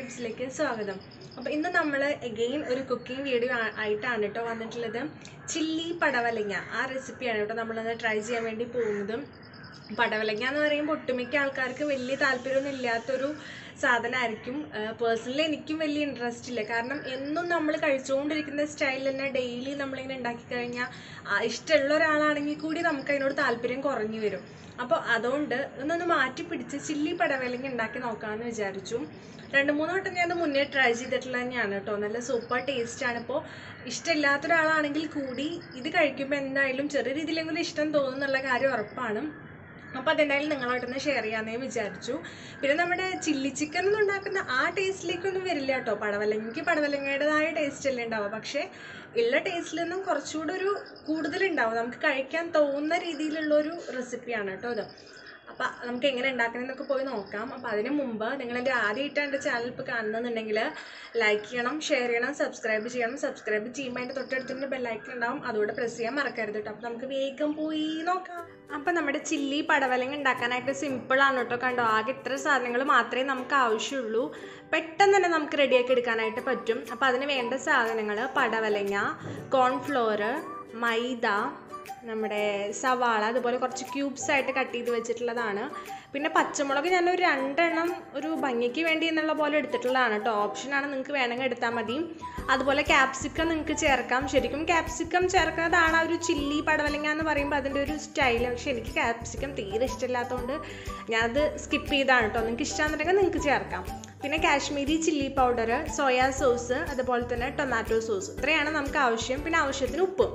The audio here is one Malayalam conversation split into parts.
ടിപ്സിലേക്ക് സ്വാഗതം അപ്പോൾ ഇന്ന് നമ്മൾ എഗെയിൻ ഒരു കുക്കിംഗ് വീഡിയോ ആയിട്ടാണ് കേട്ടോ വന്നിട്ടുള്ളത് ചില്ലി പടവലങ്ങ ആ റെസിപ്പിയാണ് കേട്ടോ നമ്മളത് ട്രൈ ചെയ്യാൻ വേണ്ടി പോകുന്നതും പടവലങ്ങ എന്ന് പറയുമ്പോൾ ഒട്ടുമിക്ക ആൾക്കാർക്ക് വലിയ താല്പര്യമൊന്നും ഇല്ലാത്തൊരു സാധനമായിരിക്കും പേഴ്സണലി എനിക്കും വലിയ ഇൻട്രസ്റ്റ് ഇല്ല കാരണം എന്നും നമ്മൾ കഴിച്ചുകൊണ്ടിരിക്കുന്ന സ്റ്റൈൽ തന്നെ ഡെയിലി നമ്മളിങ്ങനെ ഉണ്ടാക്കി കഴിഞ്ഞാൽ ഇഷ്ടമുള്ള ഒരാളാണെങ്കിൽ കൂടി നമുക്ക് അതിനോട് താല്പര്യം കുറഞ്ഞു വരും അപ്പോൾ അതുകൊണ്ട് ഒന്നൊന്ന് മാറ്റി പിടിച്ച് ചില്ലി പടവലങ്ങ ഉണ്ടാക്കി നോക്കാമെന്ന് വിചാരിച്ചു രണ്ട് മൂന്ന് വട്ടം ഞാൻ ഇത് മുന്നേ ട്രൈ ചെയ്തിട്ടുള്ള തന്നെയാണ് കേട്ടോ നല്ല സൂപ്പർ ടേസ്റ്റാണ് ഇപ്പോൾ ഇഷ്ടമില്ലാത്ത ഒരാളാണെങ്കിൽ കൂടി ഇത് കഴിക്കുമ്പോൾ എന്തായാലും ചെറിയ രീതിയിലെങ്കിലും ഇഷ്ടം തോന്നുന്നുള്ള കാര്യം ഉറപ്പാണ് അപ്പോൾ അതെന്തായാലും നിങ്ങളായിട്ടൊന്ന് ഷെയർ ചെയ്യാമെന്നേ വിചാരിച്ചു പിന്നെ നമ്മുടെ ചില്ലി ചിക്കൻ ഒന്നും ഉണ്ടാക്കുന്ന ആ ടേസ്റ്റിലേക്കൊന്നും വരില്ല കേട്ടോ പടവലങ്ങയ്ക്ക് പടവലങ്ങയുടേതായ ടേസ്റ്റ് അല്ലേ ഉണ്ടാവുക പക്ഷേ ഉള്ള ടേസ്റ്റിൽ നിന്നും കുറച്ചുകൂടെ ഒരു കൂടുതലുണ്ടാവും നമുക്ക് കഴിക്കാൻ തോന്നുന്ന രീതിയിലുള്ള ഒരു റെസിപ്പിയാണ് കേട്ടോ ഇത് അപ്പം നമുക്ക് എങ്ങനെ ഉണ്ടാക്കണമെന്നൊക്കെ പോയി നോക്കാം അപ്പം അതിന് മുമ്പ് നിങ്ങൾ എൻ്റെ ആദ്യമായിട്ടാണ് എൻ്റെ ചാനൽ ഇപ്പോൾ കാണുന്നുണ്ടെങ്കിൽ ലൈക്ക് ചെയ്യണം ഷെയർ ചെയ്യണം സബ്സ്ക്രൈബ് ചെയ്യണം സബ്സ്ക്രൈബ് ചെയ്യുമ്പോൾ അതിൻ്റെ തൊട്ടടുത്തിൻ്റെ ബെല്ലൈക്കൺ ഉണ്ടാവും അതുകൂടെ പ്രസ് ചെയ്യാൻ മറക്കരുത് കേട്ടോ അപ്പം നമുക്ക് വേഗം പോയി നോക്കാം അപ്പം നമ്മുടെ ചില്ലി പടവലങ്ങ ഉണ്ടാക്കാനായിട്ട് സിമ്പിളാണ് കേട്ടോ കണ്ടോ ആകെ ഇത്ര സാധനങ്ങൾ മാത്രമേ നമുക്ക് ആവശ്യമുള്ളൂ പെട്ടെന്ന് തന്നെ നമുക്ക് റെഡിയാക്കി എടുക്കാനായിട്ട് പറ്റും അപ്പോൾ അതിന് വേണ്ട സാധനങ്ങൾ പടവലങ്ങ കോൺഫ്ലോർ മൈദ നമ്മുടെ സവാള അതുപോലെ കുറച്ച് ക്യൂബ്സ് ആയിട്ട് കട്ട് ചെയ്ത് വെച്ചിട്ടുള്ളതാണ് പിന്നെ പച്ചമുളക് ഞാനൊരു രണ്ടെണ്ണം ഒരു ഭംഗിക്ക് വേണ്ടി എന്നുള്ള പോലെ എടുത്തിട്ടുള്ളതാണ് കേട്ടോ ഓപ്ഷനാണ് നിങ്ങൾക്ക് വേണമെങ്കിൽ എടുത്താൽ മതി അതുപോലെ ക്യാപ്സിക്കം നിങ്ങൾക്ക് ചേർക്കാം ശരിക്കും ക്യാപ്സിക്കം ചേർക്കുന്നതാണ് ആ ഒരു ചില്ലി പടവലങ്ങ എന്ന് പറയുമ്പോൾ അതിൻ്റെ ഒരു സ്റ്റൈൽ പക്ഷേ എനിക്ക് ക്യാപ്സിക്കം തീരെ ഇഷ്ടമില്ലാത്തതുകൊണ്ട് ഞാനത് സ്കിപ്പ് ചെയ്താണ് കേട്ടോ നിങ്ങൾക്ക് ഇഷ്ടമാണെന്നുണ്ടെങ്കിൽ നിങ്ങൾക്ക് ചേർക്കാം പിന്നെ Kashmiri chilli powder soya sauce അതുപോലെ തന്നെ ടൊമാറ്റോ സോസ് ഇത്രയാണ് നമുക്ക് ആവശ്യം പിന്നെ ആവശ്യത്തിന് ഉപ്പും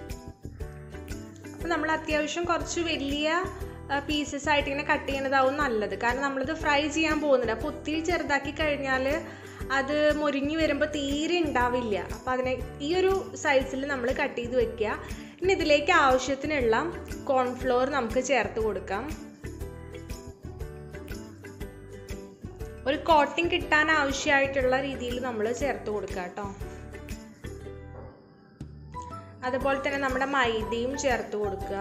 അപ്പോൾ നമ്മൾ അത്യാവശ്യം കുറച്ച് വലിയ പീസസ് ആയിട്ട് ഇങ്ങനെ കട്ട് ചെയ്യുന്നതാവും നല്ലത് കാരണം നമ്മളിത് ഫ്രൈ ചെയ്യാൻ പോകുന്നുണ്ട് അപ്പോൾ ഒത്തിരി ചെറുതാക്കി കഴിഞ്ഞാൽ അത് മുരിഞ്ഞു വരുമ്പോൾ തീരെ ഉണ്ടാവില്ല അപ്പോൾ അതിനെ ഈ ഒരു സൈസിൽ നമ്മൾ കട്ട് ചെയ്ത് വെക്കുക ഇനി ഇതിലേക്ക് ആവശ്യത്തിനുള്ള കോൺഫ്ലോർ നമുക്ക് ചേർത്ത് കൊടുക്കാം ഒരു കോട്ടിങ് കിട്ടാൻ ആവശ്യമായിട്ടുള്ള രീതിയിൽ നമ്മൾ ചേർത്ത് കൊടുക്കുക കേട്ടോ അതുപോലെ തന്നെ നമ്മുടെ മൈദയും ചേർത്ത് കൊടുക്കുക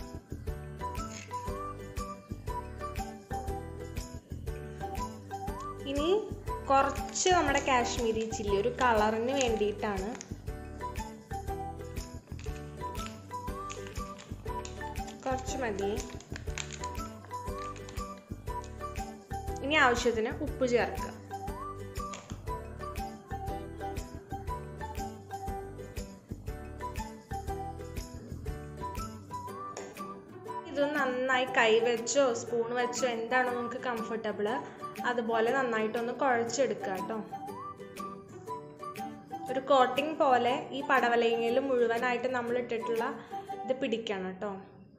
ഇനി കുറച്ച് നമ്മുടെ കാശ്മീരി ചില്ലി ഒരു കളറിന് വേണ്ടിയിട്ടാണ് കുറച്ച് മതി ഇനി ആവശ്യത്തിന് ഉപ്പ് ചേർക്കുക ഇത് നന്നായി കൈ വെച്ചോ സ്പൂൺ വെച്ചോ എന്താണോ നിങ്ങൾക്ക് കംഫർട്ടബിൾ അതുപോലെ നന്നായിട്ടൊന്ന് കുഴച്ചെടുക്കുക കേട്ടോ ഒരു കോട്ടിംഗ് പോലെ ഈ പടവലങ്ങയിൽ മുഴുവനായിട്ട് നമ്മൾ ഇട്ടിട്ടുള്ള ഇത് പിടിക്കണം കേട്ടോ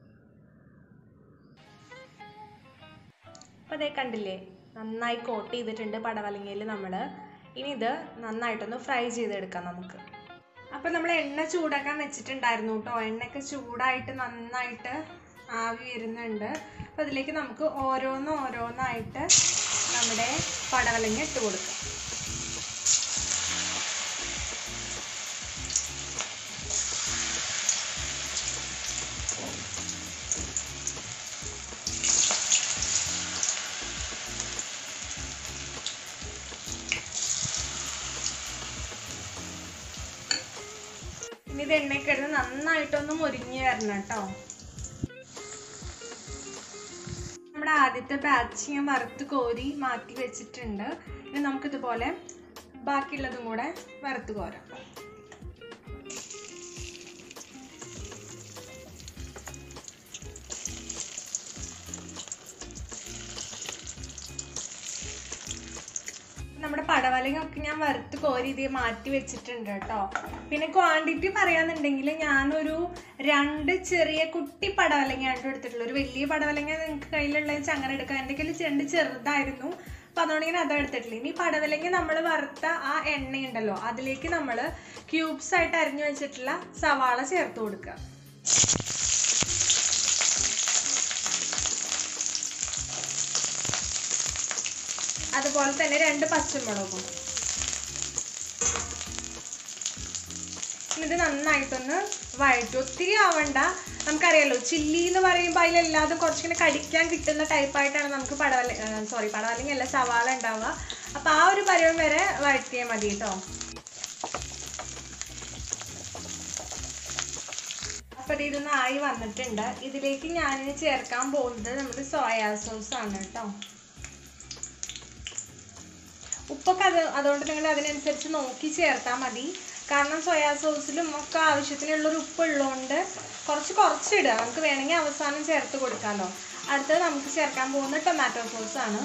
അപ്പോൾ അതേ കണ്ടില്ലേ നന്നായി കോട്ട് ചെയ്തിട്ടുണ്ട് പടവലങ്ങയിൽ നമ്മൾ ഇനി ഇത് നന്നായിട്ടൊന്ന് ഫ്രൈ ചെയ്തെടുക്കാം നമുക്ക് അപ്പോൾ നമ്മൾ എണ്ണ ചൂടാക്കാൻ വെച്ചിട്ടുണ്ടായിരുന്നു കേട്ടോ എണ്ണയൊക്കെ ചൂടായിട്ട് നന്നായിട്ട് ആവി വരുന്നുണ്ട് അപ്പോൾ അതിലേക്ക് നമുക്ക് ഓരോന്ന് ഓരോന്നായിട്ട് നമ്മുടെ പടവലങ്ങ ഇട്ട് കൊടുക്കാം ഇനി ഇത് എണ്ണയൊക്കെ എടുത്ത് നന്നായിട്ടൊന്ന് മുരിഞ്ഞ് വരണം കേട്ടോ നമ്മുടെ ആദ്യത്തെ ബാച്ച് ഞാൻ വറുത്ത് കോരി മാറ്റി വെച്ചിട്ടുണ്ട് ഇനി നമുക്കിതുപോലെ ബാക്കിയുള്ളതും കൂടെ വറുത്ത് കോരാം നമ്മുടെ പടവലങ്ങൊക്കെ ഞാൻ വറുത്ത് കോരി ഇത് മാറ്റി വെച്ചിട്ടുണ്ട് കേട്ടോ പിന്നെ ക്വാണ്ടിറ്റി പറയാന്നുണ്ടെങ്കിൽ ഞാനൊരു രണ്ട് ചെറിയ കുട്ടി പടവലങ്ങയാണ് എടുത്തിട്ടുള്ളത് ഒരു വലിയ പടവലങ്ങ നിങ്ങൾക്ക് കയ്യിലുള്ള വെച്ചാൽ അങ്ങനെ എടുക്കാം എൻ്റെ കയ്യിൽ രണ്ട് ചെറുതായിരുന്നു അപ്പം അതുകൊണ്ട് ഞാൻ അത് എടുത്തിട്ടില്ല ഇനി പടവലങ്ങ നമ്മൾ വറുത്ത ആ എണ്ണയുണ്ടല്ലോ അതിലേക്ക് നമ്മൾ ക്യൂബ്സ് ആയിട്ട് അരിഞ്ഞു വെച്ചിട്ടുള്ള സവാള ചേർത്ത് കൊടുക്കുക അതുപോലെ തന്നെ രണ്ട് പച്ചമുളകും ഇത് നന്നായിട്ടൊന്ന് വഴറ്റും ഒത്തിരി ആവണ്ട നമുക്കറിയാലോ ചില്ലി എന്ന് പറയുമ്പോൾ അതിലെല്ലാതും കുറച്ചിങ്ങനെ കടിക്കാൻ കിട്ടുന്ന ടൈപ്പായിട്ടാണ് നമുക്ക് പടവല സോറി പടവലങ്ങ അല്ല സവാള ഉണ്ടാവുക അപ്പോൾ ആ ഒരു പരുവം വരെ വഴറ്റിയാൽ മതി കേട്ടോ അപ്പോൾ ഇത് ഇതൊന്ന് ആയി വന്നിട്ടുണ്ട് ഇതിലേക്ക് ഞാൻ ചേർക്കാൻ പോകുന്നത് നമ്മുടെ സോയാ സോസ് ആണ് കേട്ടോ ഉപ്പൊക്കെ അത് അതുകൊണ്ട് നിങ്ങൾ അതിനനുസരിച്ച് നോക്കി ചേർത്താൽ മതി കാരണം സോയാ സോസിലും ഒക്കെ ആവശ്യത്തിനുള്ളൊരു ഉപ്പ് ഉള്ളതുകൊണ്ട് കുറച്ച് കുറച്ചിടുക നമുക്ക് വേണമെങ്കിൽ അവസാനം ചേർത്ത് കൊടുക്കാമല്ലോ അടുത്തത് നമുക്ക് ചേർക്കാൻ പോകുന്ന ടൊമാറ്റോ സോസ് ആണ്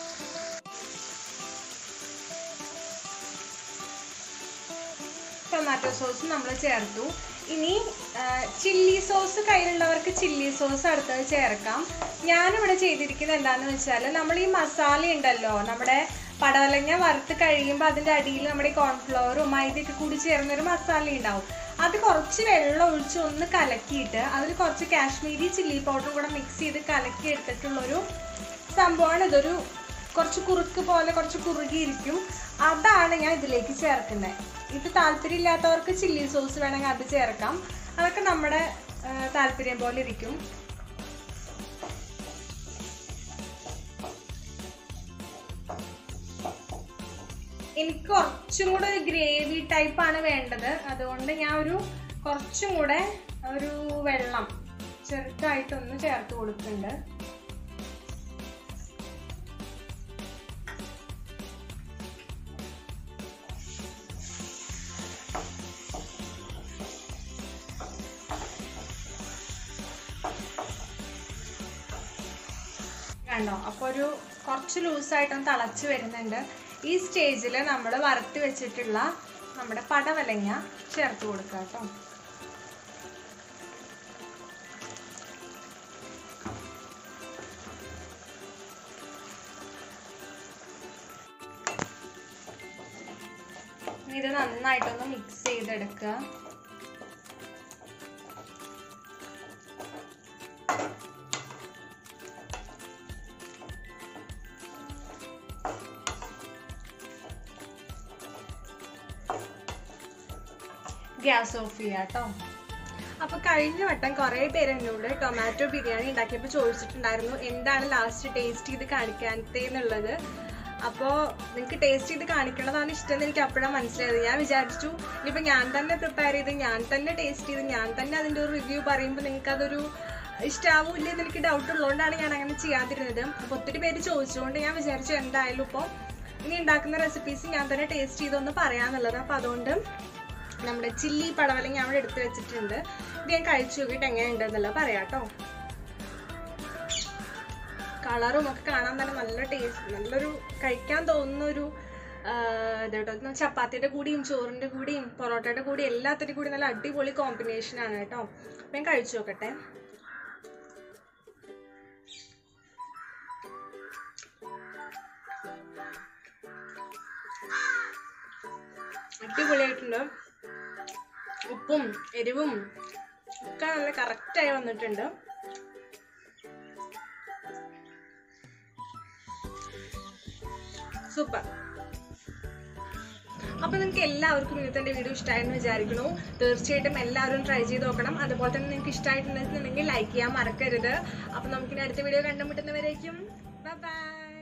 ടൊമാറ്റോ സോസ് നമ്മൾ ചേർത്തു ഇനി ചില്ലി സോസ് കയ്യിലുള്ളവർക്ക് ചില്ലി സോസ് അടുത്തത് ചേർക്കാം ഞാനിവിടെ ചെയ്തിരിക്കുന്നത് എന്താണെന്ന് വെച്ചാൽ നമ്മൾ ഈ മസാല ഉണ്ടല്ലോ നമ്മുടെ പടവലങ്ങ വറുത്ത് കഴിയുമ്പോൾ അതിൻ്റെ അടിയിൽ നമ്മുടെ ഈ കോൺഫ്ലവറും മൈദയൊക്കെ കൂടി ചേർന്നൊരു മസാല ഉണ്ടാവും അത് കുറച്ച് വെള്ളം ഒഴിച്ച് ഒന്ന് കലക്കിയിട്ട് അതിൽ കുറച്ച് കാശ്മീരി ചില്ലി പൗഡറും കൂടെ മിക്സ് ചെയ്ത് കലക്കി എടുത്തിട്ടുള്ളൊരു സംഭവമാണ് ഇതൊരു കുറച്ച് കുറുക്ക് പോലെ കുറച്ച് കുറുകിയിരിക്കും അതാണ് ഞാൻ ഇതിലേക്ക് ചേർക്കുന്നത് ഇത് താല്പര്യമില്ലാത്തവർക്ക് ചില്ലി സോസ് വേണമെങ്കിൽ അത് ചേർക്കാം അതൊക്കെ നമ്മുടെ ആ, താല്പര്യം പോലെ ഇരിക്കും എനിക്ക് കുറച്ചും കൂടെ ഒരു ഗ്രേവി ടൈപ്പാണ് വേണ്ടത് അതുകൊണ്ട് ഞാൻ ഒരു കുറച്ചും കൂടെ ഒരു വെള്ളം ചെറുതായിട്ടൊന്ന് ചേർത്ത് കൊടുക്കുന്നുണ്ട് കണ്ടോ അപ്പോൾ ഒരു കുറച്ച് ലൂസായിട്ടൊന്ന് തിളച്ച് വരുന്നുണ്ട് ഈ സ്റ്റേജിൽ നമ്മൾ വറുത്ത് വെച്ചിട്ടുള്ള നമ്മുടെ പടവലങ്ങ ചേർത്ത് കൊടുക്കുക കേട്ടോ ഇനി ഇത് നന്നായിട്ടൊന്ന് മിക്സ് ചെയ്തെടുക്കുക ഗ്യാസ് ഓഫ് ചെയ്യുക കേട്ടോ അപ്പോൾ കഴിഞ്ഞ വട്ടം കുറേ പേര് എന്നോട് ടൊമാറ്റോ ബിരിയാണി ഉണ്ടാക്കിയപ്പോൾ ചോദിച്ചിട്ടുണ്ടായിരുന്നു എന്താണ് ലാസ്റ്റ് ടേസ്റ്റ് ചെയ്ത് കാണിക്കാത്തേ എന്നുള്ളത് അപ്പോൾ നിങ്ങൾക്ക് ടേസ്റ്റ് ചെയ്ത് കാണിക്കണതാണ് ഇഷ്ടം എന്ന് എനിക്ക് അപ്പോഴാണ് മനസ്സിലായത് ഞാൻ വിചാരിച്ചു ഇനിയിപ്പോൾ ഞാൻ തന്നെ പ്രിപ്പയർ ചെയ്ത് ഞാൻ തന്നെ ടേസ്റ്റ് ചെയ്ത് ഞാൻ തന്നെ അതിൻ്റെ ഒരു റിവ്യൂ പറയുമ്പോൾ നിങ്ങൾക്ക് അതൊരു ഇഷ്ടാവൂല്ല എന്ന് എനിക്ക് ഡൗട്ട് ഉള്ളതുകൊണ്ടാണ് ഞാൻ അങ്ങനെ ചെയ്യാതിരുന്നത് അപ്പോൾ ഒത്തിരി പേര് ചോദിച്ചുകൊണ്ട് ഞാൻ വിചാരിച്ചു എന്തായാലും ഇപ്പോൾ ഇനി ഉണ്ടാക്കുന്ന റെസിപ്പീസ് ഞാൻ തന്നെ ടേസ്റ്റ് ചെയ്തൊന്ന് പറയാന്നുള്ളത് അപ്പോൾ അതുകൊണ്ട് നമ്മുടെ ചില്ലി പടവലങ്ങ അവിടെ എടുത്ത് വെച്ചിട്ടുണ്ട് ഇത് ഞാൻ കഴിച്ചു നോക്കിയിട്ട് എങ്ങനെയുണ്ടെന്നുള്ളത് പറയാം കേട്ടോ കളറും ഒക്കെ കാണാൻ തന്നെ നല്ല ടേസ്റ്റ് നല്ലൊരു കഴിക്കാൻ തോന്നുന്ന ഒരു ഇത് കേട്ടോ ചപ്പാത്തിയുടെ കൂടിയും ചോറിൻ്റെ കൂടിയും പൊറോട്ടയുടെ കൂടിയും എല്ലാത്തിൻ്റെ കൂടി നല്ല അടിപൊളി കോമ്പിനേഷൻ ആണ് കേട്ടോ അപ്പം ഞാൻ കഴിച്ചു നോക്കട്ടെ അടിപൊളിയായിട്ടുണ്ട് ഉപ്പും എരിവും ഒക്കെ നല്ല കറക്റ്റായി വന്നിട്ടുണ്ട് സൂപ്പർ അപ്പൊ നിങ്ങൾക്ക് എല്ലാവർക്കും ഇന്നത്തെ എൻ്റെ വീഡിയോ ഇഷ്ടമായെന്ന് വിചാരിക്കുന്നു തീർച്ചയായിട്ടും എല്ലാവരും ട്രൈ ചെയ്ത് നോക്കണം അതുപോലെ തന്നെ നിങ്ങൾക്ക് ഇഷ്ടമായിട്ടുണ്ടെന്നുണ്ടെങ്കിൽ ലൈക്ക് ചെയ്യാൻ മറക്കരുത് അപ്പൊ നമുക്കിനി അടുത്ത വീഡിയോ കണ്ടുമുട്ടുന്നവരേക്കും ബൈ